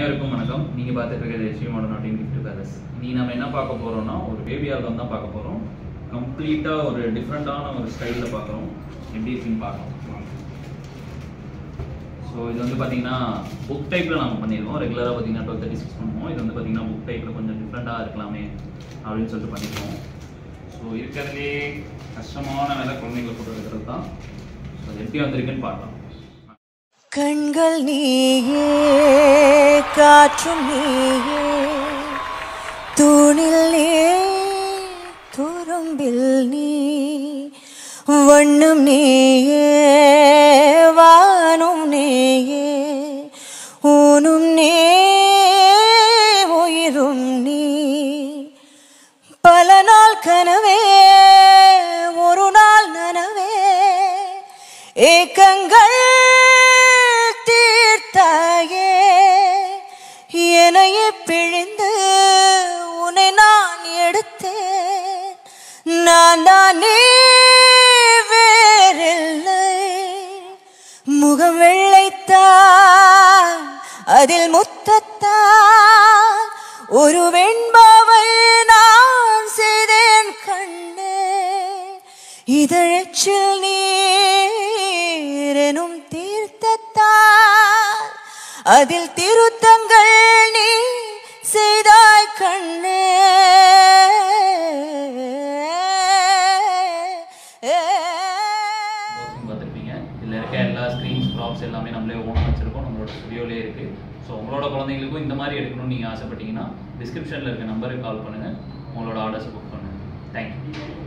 அனைவருக்கும் வணக்கம் நீங்கள் பார்த்துட்டு இருக்கிறது ஸ்ரீ மாடர்ன் நாட்டின் கிஃப்ட் பேலஸ் நீ நம்ம என்ன பார்க்க போகிறோம்னா ஒரு பேபி ஆல்பம் தான் பார்க்க போகிறோம் கம்ப்ளீட்டாக ஒரு டிஃப்ரெண்ட்டான ஒரு ஸ்டைலில் பார்க்குறோம் எப்படி இருக்குன்னு பார்க்கலாம் ஸோ இது வந்து பார்த்தீங்கன்னா புக் டைப்பில் நம்ம பண்ணியிருக்கோம் ரெகுலராக பார்த்தீங்கன்னா டுவெல் தேர்ட்டி சிக்ஸ் பண்ணுவோம் இது வந்து பார்த்தீங்கன்னா புக் டைப்பில் கொஞ்சம் டிஃப்ரெண்ட்டாக இருக்கலாமே அப்படின்னு சொல்லிட்டு பண்ணியிருக்கோம் ஸோ இருக்கிறதுலே கஷ்டமான வேலை குழந்தைங்களை போட்டு எடுக்கிறது தான் ஸோ அது எப்படி வந்திருக்குன்னு பார்க்கலாம் கண்கள் நீயே காற்றும் நீயே தூணில் நீ துரும்பில் நீ வண்ணம் நீயே வானும் நீயே ஊனும் நீ உயிரும் நீ பல நாள் கனவே ஒரு நாள் நனவே ஏக்கங்கள் தீர்த்தாயே என்னையே பிழிந்து உன்னை நான் எடுத்தேன் நான் தான் நீ வேறில்லை முகம் வெள்ளைத்தான் அதில் முத்தத்தான் ஒரு வெண்பாவை நான் செய்தேன் கண்ணே இதழச்சில் நீரெனும் தீர்த்தத்தான் அதில் திருத்தங்கள் நீ செய்தாய் கண்ணே பாக்ஸிங் பார்த்துருப்பீங்க இதில் இருக்க எல்லா ஸ்க்ரீன்ஸ் ப்ராப்ஸ் எல்லாமே நம்மளே ஓன் வச்சிருக்கோம் நம்மளோட ஸ்டுடியோலேயே இருக்குது ஸோ உங்களோட குழந்தைங்களுக்கும் இந்த மாதிரி எடுக்கணும்னு நீங்கள் ஆசைப்பட்டீங்கன்னா டிஸ்கிரிப்ஷனில் இருக்க நம்பருக்கு கால் பண்ணுங்கள் உங்களோட ஆர்டர்ஸ் புக் பண்ணுங்கள் தேங்க்யூ